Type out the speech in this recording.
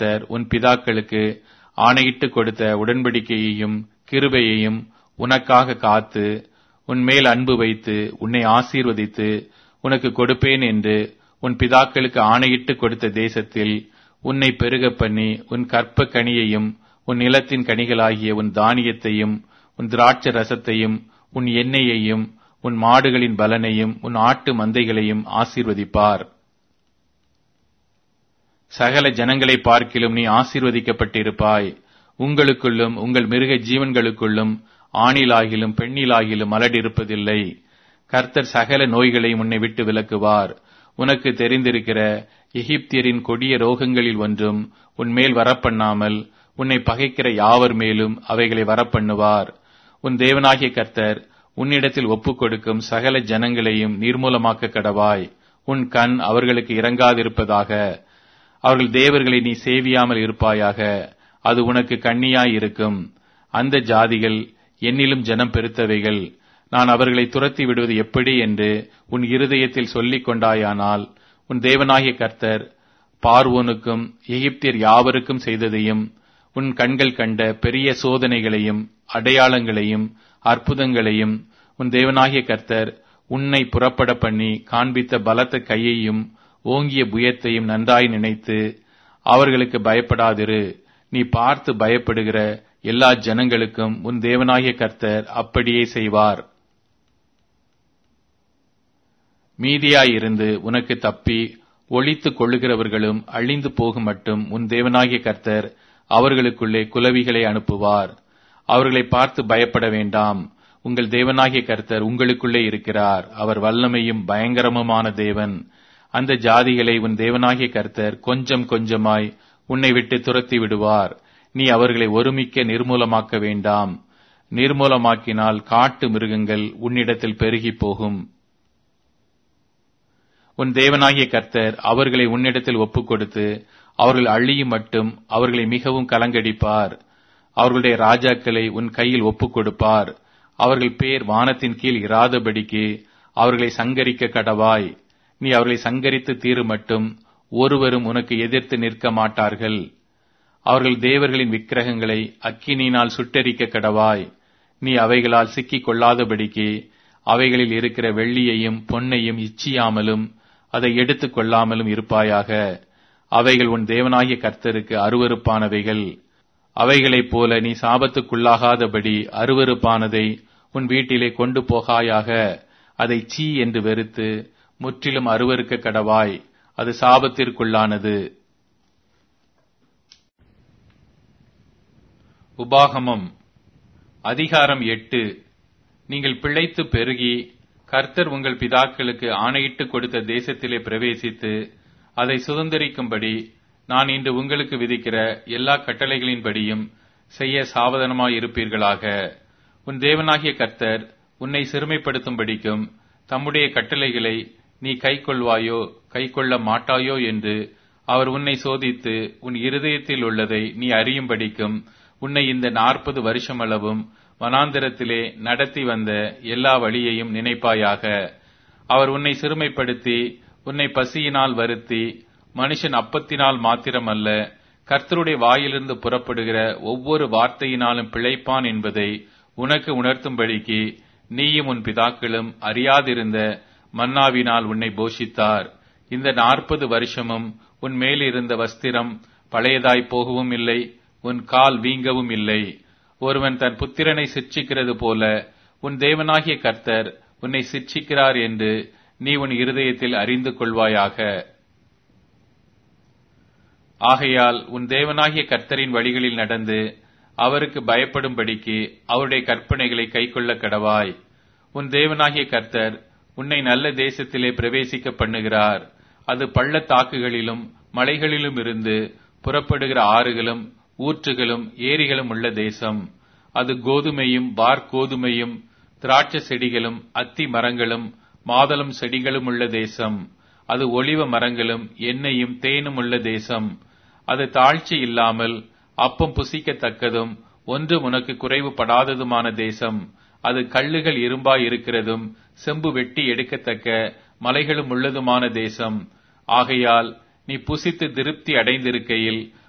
கர்த்தர் உன் பிதாக்களுக்கு ஆணையிட்டு கொடுத்த உடன்படிக்கையையும் கிருபையையும் உனக்காக காத்து உன் மேல் அன்பு வைத்து உன்னை ஆசீர்வதித்து உனக்கு கொடுப்பேன் என்று உன் பிதாக்களுக்கு ஆணையிட்டு கொடுத்த தேசத்தில் உன்னை பெருக பண்ணி உன் கற்ப கனியையும் உன் நிலத்தின் கனிகளாகிய உன் தானியத்தையும் உன் திராட்ச ரசத்தையும் உன் எண்ணெயையும் உன் மாடுகளின் பலனையும் உன் ஆட்டு மந்தைகளையும் ஆசீர்வதிப்பார் சகல ஜனங்களை பார்க்கிலும் நீ ஆசீர்வதிக்கப்பட்டிருப்பாய் உங்களுக்குள்ளும் உங்கள் மிருக ஜீவன்களுக்குள்ளும் ஆணிலாகிலும் பெண்ணிலாகிலும் மலடிருப்பதில்லை கர்த்தர் சகல நோய்களையும் உன்னை விட்டு விலக்குவார் உனக்கு தெரிந்திருக்கிற எகிப்தியரின் கொடிய ரோகங்களில் ஒன்றும் உன்மேல் வரப்பண்ணாமல் உன்னை பகைக்கிற யாவர் மேலும் அவைகளை வரப்பண்ணுவார் உன் தேவனாகிய கர்த்தர் உன்னிடத்தில் ஒப்புக் கொடுக்கும் சகல ஜனங்களையும் நீர்மூலமாக்க கடவாய் உன் கண் அவர்களுக்கு இறங்காதிருப்பதாக அவர்கள் தேவர்களை நீ சேவியாமல் இருப்பாயாக அது உனக்கு கண்ணியாய் இருக்கும் அந்த ஜாதிகள் என்னிலும் ஜனம் பெருத்தவைகள் நான் அவர்களை துரத்தி விடுவது எப்படி என்று உன் இருதயத்தில் சொல்லிக் கொண்டாயானால் உன் தேவனாகிய கர்த்தர் பார்வோனுக்கும் எகிப்தியர் யாவருக்கும் செய்ததையும் உன் கண்கள் கண்ட பெரிய சோதனைகளையும் அடையாளங்களையும் அற்புதங்களையும் உன் தேவனாகிய கர்த்தர் உன்னை புறப்பட பண்ணி காண்பித்த பலத்த கையையும் ஓங்கிய புயத்தையும் நன்றாய் நினைத்து அவர்களுக்கு பயப்படாதிரு நீ பார்த்து பயப்படுகிற எல்லா ஜனங்களுக்கும் உன் தேவனாகிய கர்த்தர் அப்படியே செய்வார் மீதியாயிருந்து உனக்கு தப்பி ஒழித்துக் கொள்ளுகிறவர்களும் அழிந்து போகும் மட்டும் உன் தேவனாகிய கர்த்தர் அவர்களுக்குள்ளே குலவிகளை அனுப்புவார் அவர்களை பார்த்து பயப்பட வேண்டாம் உங்கள் தேவனாகிய கர்த்தர் உங்களுக்குள்ளே இருக்கிறார் அவர் வல்லமையும் பயங்கரமுமான தேவன் அந்த ஜாதிகளை உன் தேவனாகிய கர்த்தர் கொஞ்சம் கொஞ்சமாய் உன்னை விட்டு துரத்தி விடுவார் நீ அவர்களை ஒருமிக்க நிர்மூலமாக்க வேண்டாம் நிர்மூலமாக்கினால் காட்டு மிருகங்கள் உன்னிடத்தில் பெருகி போகும் உன் தேவனாகிய கர்த்தர் அவர்களை உன்னிடத்தில் ஒப்புக் கொடுத்து அவர்கள் அழியும் மட்டும் அவர்களை மிகவும் கலங்கடிப்பார் அவர்களுடைய ராஜாக்களை உன் கையில் ஒப்புக் கொடுப்பார் அவர்கள் பேர் வானத்தின் கீழ் இராதபடிக்கு அவர்களை சங்கரிக்க கடவாய் நீ அவர்களை சங்கரித்து தீரு மட்டும் ஒருவரும் உனக்கு எதிர்த்து நிற்க மாட்டார்கள் அவர்கள் தேவர்களின் விக்கிரகங்களை அக்கினியினால் சுட்டரிக்க கடவாய் நீ அவைகளால் சிக்கிக் கொள்ளாதபடிக்கு அவைகளில் இருக்கிற வெள்ளியையும் பொன்னையும் இச்சியாமலும் அதை எடுத்துக் கொள்ளாமலும் இருப்பாயாக அவைகள் உன் தேவனாகிய கர்த்தருக்கு அருவருப்பானவைகள் அவைகளைப் போல நீ சாபத்துக்குள்ளாகாதபடி அருவருப்பானதை உன் வீட்டிலே கொண்டு போகாயாக அதை சீ என்று வெறுத்து முற்றிலும் அருவருக்க கடவாய் அது சாபத்திற்குள்ளானது உபாகமம் அதிகாரம் எட்டு நீங்கள் பிழைத்து பெருகி கர்த்தர் உங்கள் பிதாக்களுக்கு ஆணையிட்டு கொடுத்த தேசத்திலே பிரவேசித்து அதை சுதந்திரிக்கும்படி நான் இன்று உங்களுக்கு விதிக்கிற எல்லா கட்டளைகளின்படியும் செய்ய சாவதானமாயிருப்பீர்களாக உன் தேவனாகிய கர்த்தர் உன்னை சிறுமைப்படுத்தும்படிக்கும் தம்முடைய கட்டளைகளை நீ கைக்கொள்வாயோ கைக்கொள்ள மாட்டாயோ என்று அவர் உன்னை சோதித்து உன் இருதயத்தில் உள்ளதை நீ அறியும்படிக்கும் உன்னை இந்த நாற்பது வருஷமளவும் வனாந்திரத்திலே நடத்தி வந்த எல்லா வழியையும் நினைப்பாயாக அவர் உன்னை சிறுமைப்படுத்தி உன்னை பசியினால் வருத்தி மனுஷன் அப்பத்தினால் மாத்திரமல்ல கர்த்தருடைய வாயிலிருந்து புறப்படுகிற ஒவ்வொரு வார்த்தையினாலும் பிழைப்பான் என்பதை உனக்கு உணர்த்தும்படிக்கு நீயும் உன் பிதாக்களும் அறியாதிருந்த மன்னாவினால் உன்னை போஷித்தார் இந்த நாற்பது வருஷமும் உன் மேலிருந்த வஸ்திரம் பழையதாய் போகவும் இல்லை உன் கால் வீங்கவும் இல்லை ஒருவன் தன் புத்திரனை சிட்சிக்கிறது போல உன் தேவனாகிய கர்த்தர் உன்னை சிட்சிக்கிறார் என்று நீ உன் இருதயத்தில் அறிந்து கொள்வாயாக ஆகையால் உன் தேவனாகிய கர்த்தரின் வழிகளில் நடந்து அவருக்கு பயப்படும்படிக்கு அவருடைய கற்பனைகளை கைக்கொள்ள கடவாய் உன் தேவனாகிய கர்த்தர் உன்னை நல்ல தேசத்திலே பிரவேசிக்க பண்ணுகிறார் அது பள்ளத்தாக்குகளிலும் மலைகளிலும் இருந்து புறப்படுகிற ஆறுகளும் ஊற்றுகளும் ஏரிகளும் உள்ள தேசம் அது கோதுமையும் பார் கோதுமையும் திராட்சை செடிகளும் அத்தி மரங்களும் மாதளம் செடிகளும் உள்ள தேசம் அது ஒளிவ மரங்களும் எண்ணெயும் தேனும் உள்ள தேசம் அது தாழ்ச்சி இல்லாமல் அப்பம் புசிக்கத்தக்கதும் ஒன்று உனக்கு குறைவுபடாததுமான தேசம் அது கல்லுகள் இரும்பாய் இருக்கிறதும் செம்பு வெட்டி எடுக்கத்தக்க மலைகளும் உள்ளதுமான தேசம் ஆகையால் நீ புசித்து திருப்தி அடைந்திருக்கையில்